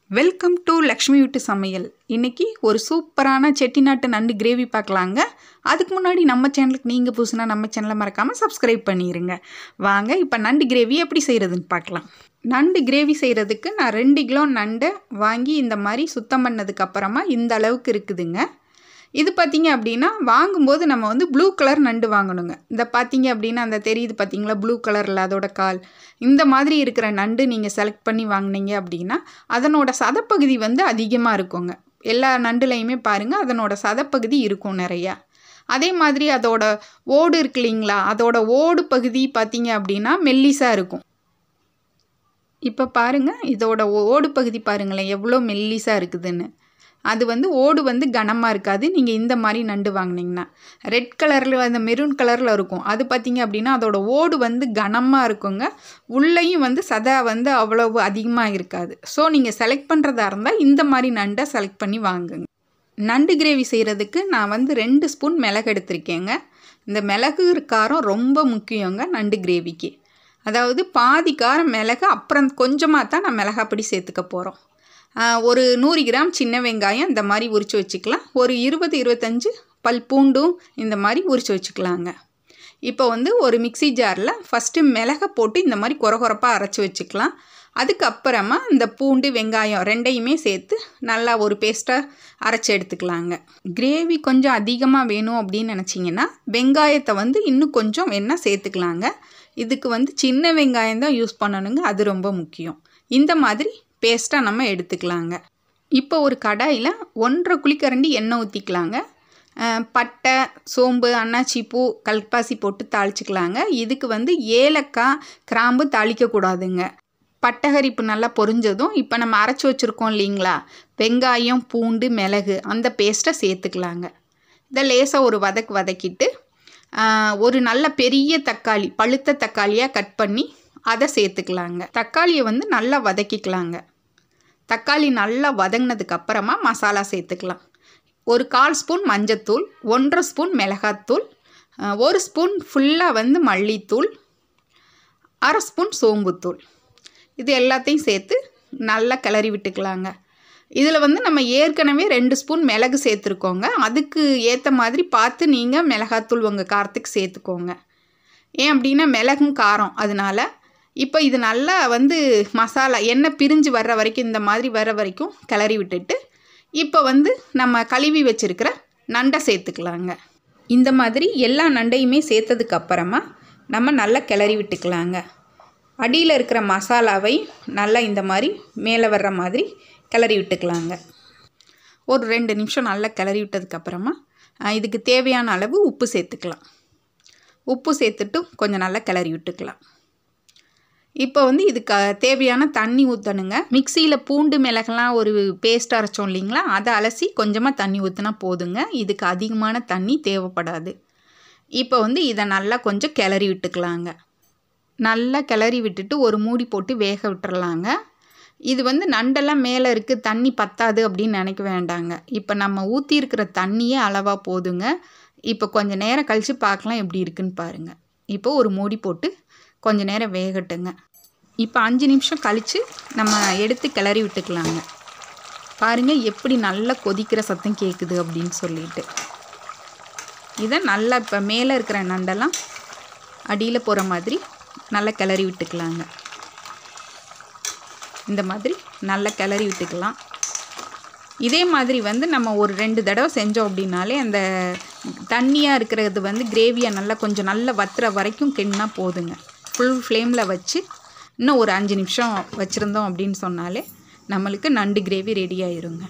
welcome to Lakshmi வீட்டு சமையல் இன்னைக்கு ஒரு சூப்பரான செட்டிநாட்டு நண்டு கிரேவி பார்க்கலாங்க அதுக்கு முன்னாடி நம்ம சேனலுக்கு நீங்கள் புதுசுனா நம்ம சேனலை மறக்காமல் சப்ஸ்கிரைப் பண்ணிடுங்க வாங்க இப்போ நண்டு கிரேவி எப்படி செய்கிறதுன்னு பார்க்கலாம் நண்டு கிரேவி செய்கிறதுக்கு நான் ரெண்டு கிலோ நண்டை வாங்கி இந்த மாதிரி சுத்தம் பண்ணதுக்கு அப்புறமா இந்த அளவுக்கு இருக்குதுங்க இது பார்த்தீங்க அப்படின்னா வாங்கும்போது நம்ம வந்து ப்ளூ கலர் நண்டு வாங்கணுங்க இந்த பார்த்தீங்க அப்படின்னா அந்த தெரியுது பார்த்தீங்களா ப்ளூ கலரில் அதோட கால் இந்த மாதிரி இருக்கிற நண்டு நீங்கள் செலக்ட் பண்ணி வாங்கினீங்க அப்படின்னா அதனோட சதப்பகுதி வந்து அதிகமாக இருக்குங்க எல்லா நண்டுலையுமே பாருங்கள் அதனோட சதப்பகுதி இருக்கும் நிறையா அதே மாதிரி அதோட ஓடு இருக்கு இல்லைங்களா அதோட ஓடு பகுதி பார்த்தீங்க அப்படின்னா மெல்லிஸாக இருக்கும் இப்போ பாருங்கள் இதோட ஓடு பகுதி பாருங்களேன் எவ்வளோ மெல்லிஸாக இருக்குதுன்னு அது வந்து ஓடு வந்து கனமாக இருக்காது நீங்கள் இந்த மாதிரி நண்டு வாங்கினீங்கன்னா ரெட் கலரில் அந்த மெரூன் கலரில் இருக்கும் அது பார்த்தீங்க அப்படின்னா அதோட ஓடு வந்து கனமாக இருக்குங்க உள்ளேயும் வந்து சதை வந்து அவ்வளவு அதிகமாக இருக்காது ஸோ நீங்கள் செலக்ட் பண்ணுறதா இருந்தால் இந்த மாதிரி நண்டை செலக்ட் பண்ணி வாங்குங்க நண்டு கிரேவி செய்கிறதுக்கு நான் வந்து ரெண்டு ஸ்பூன் மிளகு எடுத்திருக்கேங்க இந்த மிளகு காரம் ரொம்ப முக்கியங்க நண்டு கிரேவிக்கு அதாவது பாதி காரம் மிளகு அப்புறம் கொஞ்சமாக தான் நான் மிளகாப்பொடி சேர்த்துக்க போகிறோம் ஒரு நூறு கிராம் சின்ன வெங்காயம் இந்த மாதிரி உரித்து வச்சுக்கலாம் ஒரு இருபது இருபத்தஞ்சு பல் பூண்டும் இந்த மாதிரி உரித்து வச்சுக்கலாங்க இப்போ வந்து ஒரு மிக்சி ஜாரில் ஃபஸ்ட்டு மிளகை போட்டு இந்த மாதிரி குறகுறப்பாக அரைச்சி வச்சுக்கலாம் அதுக்கப்புறமா இந்த பூண்டு வெங்காயம் ரெண்டையுமே சேர்த்து நல்லா ஒரு பேஸ்ட்டாக அரைச்சி எடுத்துக்கலாங்க கிரேவி கொஞ்சம் அதிகமாக வேணும் அப்படின்னு நினச்சிங்கன்னா வெங்காயத்தை வந்து இன்னும் கொஞ்சம் வேணால் சேர்த்துக்கலாங்க இதுக்கு வந்து சின்ன வெங்காயம் தான் யூஸ் பண்ணணுங்க அது ரொம்ப முக்கியம் இந்த மாதிரி பேஸ்ட்டாக நம்ம எடுத்துக்கலாங்க இப்போ ஒரு கடாயில் ஒன்றரை குழிக்கரண்டி எண்ணெய் ஊற்றிக்கலாங்க பட்டை சோம்பு அன்னாச்சி பூ கல்பாசி போட்டு தாளிச்சிக்கலாங்க இதுக்கு வந்து ஏலக்காய் கிராம்பு தாளிக்கக்கூடாதுங்க பட்டகரிப்பு நல்லா பொரிஞ்சதும் இப்போ நம்ம அரைச்சி வச்சுருக்கோம் இல்லைங்களா வெங்காயம் பூண்டு மிளகு அந்த பேஸ்ட்டை சேர்த்துக்கலாங்க இதை லேசாக ஒரு வதக்கு வதக்கிட்டு ஒரு நல்ல பெரிய தக்காளி பழுத்த தக்காளியாக கட் பண்ணி அதை சேர்த்துக்கலாங்க தக்காளியை வந்து நல்லா வதக்கிக்கலாங்க தக்காளி நல்லா வதங்கினதுக்கு அப்புறமா மசாலா சேர்த்துக்கலாம் ஒரு கால் ஸ்பூன் மஞ்சத்தூள் ஒன்றரை ஸ்பூன் மிளகாத்தூள் ஒரு ஸ்பூன் ஃபுல்லாக வந்து மல்லித்தூள் அரை ஸ்பூன் சோம்புத்தூள் இது எல்லாத்தையும் சேர்த்து நல்லா கிளறி விட்டுக்கலாங்க இதில் வந்து நம்ம ஏற்கனவே ரெண்டு ஸ்பூன் மிளகு சேர்த்துருக்கோங்க அதுக்கு ஏற்ற மாதிரி பார்த்து நீங்கள் மிளகாத்தூள் உங்கள் காரத்துக்கு சேர்த்துக்கோங்க ஏன் அப்படின்னா மிளகும் காரம் அதனால் இப்போ இது நல்லா வந்து மசாலா எண்ணெய் பிரிஞ்சு வர்ற வரைக்கும் இந்த மாதிரி வர வரைக்கும் கிளறி விட்டுட்டு இப்போ வந்து நம்ம கழுவி வச்சுருக்கிற நண்டை சேர்த்துக்கலாங்க இந்த மாதிரி எல்லா நண்டையுமே சேர்த்ததுக்கு அப்புறமா நம்ம நல்லா கிளறி விட்டுக்கலாங்க அடியில் இருக்கிற மசாலாவை நல்லா இந்த மாதிரி மேலே வர்ற மாதிரி கிளறி விட்டுக்கலாங்க ஒரு ரெண்டு நிமிஷம் நல்லா கிளறி விட்டதுக்கப்புறமா இதுக்கு தேவையான அளவு உப்பு சேர்த்துக்கலாம் உப்பு சேர்த்துட்டு கொஞ்சம் நல்லா கிளறி விட்டுக்கலாம் இப்போ வந்து இதுக்கு தேவையான தண்ணி ஊற்றணுங்க மிக்சியில் பூண்டு மிளகெல்லாம் ஒரு பேஸ்ட் அரைச்சோம் இல்லைங்களா அதை அலசி கொஞ்சமாக தண்ணி ஊற்றினா போதுங்க இதுக்கு அதிகமான தண்ணி தேவைப்படாது இப்போ வந்து இதை நல்லா கொஞ்சம் கிளறி விட்டுக்கலாங்க நல்லா கிளறி விட்டுட்டு ஒரு மூடி போட்டு வேக விட்டுறலாங்க இது வந்து நண்டெல்லாம் மேலே இருக்குது தண்ணி பத்தாது அப்படின்னு நினைக்க வேண்டாங்க இப்போ நம்ம ஊற்றிருக்கிற தண்ணியே அளவாக போதுங்க இப்போ கொஞ்சம் நேரம் கழித்து பார்க்கலாம் எப்படி இருக்குன்னு பாருங்கள் இப்போ ஒரு மூடி போட்டு கொஞ்ச நேரம் வேகட்டுங்க இப்போ அஞ்சு நிமிஷம் கழித்து நம்ம எடுத்து கிளறி விட்டுக்கலாங்க பாருங்கள் எப்படி நல்லா கொதிக்கிற சத்தம் கேட்குது அப்படின்னு சொல்லிட்டு இதை நல்லா இப்போ மேலே இருக்கிற நண்டெல்லாம் அடியில் போகிற மாதிரி நல்லா கிளறி விட்டுக்கலாங்க இந்த மாதிரி நல்லா கிளறி விட்டுக்கலாம் இதே மாதிரி வந்து நம்ம ஒரு ரெண்டு தடவை செஞ்சோம் அப்படின்னாலே அந்த தண்ணியாக இருக்கிறது வந்து கிரேவியை நல்லா கொஞ்சம் நல்லா வத்துற வரைக்கும் கிண்ணா போதுங்க ஃபுல் ஃப்ளேமில் வச்சு இன்னும் ஒரு அஞ்சு நிமிஷம் வச்சுருந்தோம் அப்படின்னு சொன்னாலே நம்மளுக்கு நண்டு கிரேவி ரெடி ஆயிருங்க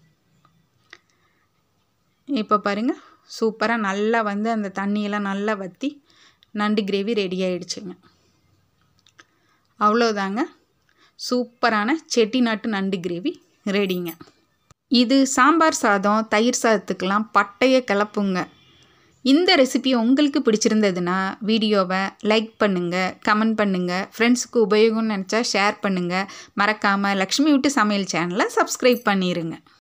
இப்போ பாருங்கள் சூப்பராக நல்லா வந்து அந்த தண்ணியெல்லாம் நல்லா வற்றி நண்டு கிரேவி ரெடி ஆகிடுச்சுங்க அவ்வளோதாங்க சூப்பரான செட்டிநாட்டு நண்டு கிரேவி ரெடிங்க இது சாம்பார் சாதம் தயிர் சாதத்துக்கெலாம் பட்டையை கிளப்புங்க இந்த ரெசிபி உங்களுக்கு பிடிச்சிருந்ததுன்னா வீடியோவை லைக் பண்ணுங்கள் கமெண்ட் பண்ணுங்கள் ஃப்ரெண்ட்ஸுக்கு உபயோகம்னு நினச்சா ஷேர் பண்ணுங்கள் மறக்காமல் லக்ஷ்மி விட்டு சமையல் சேனலை சப்ஸ்கிரைப் பண்ணிடுங்க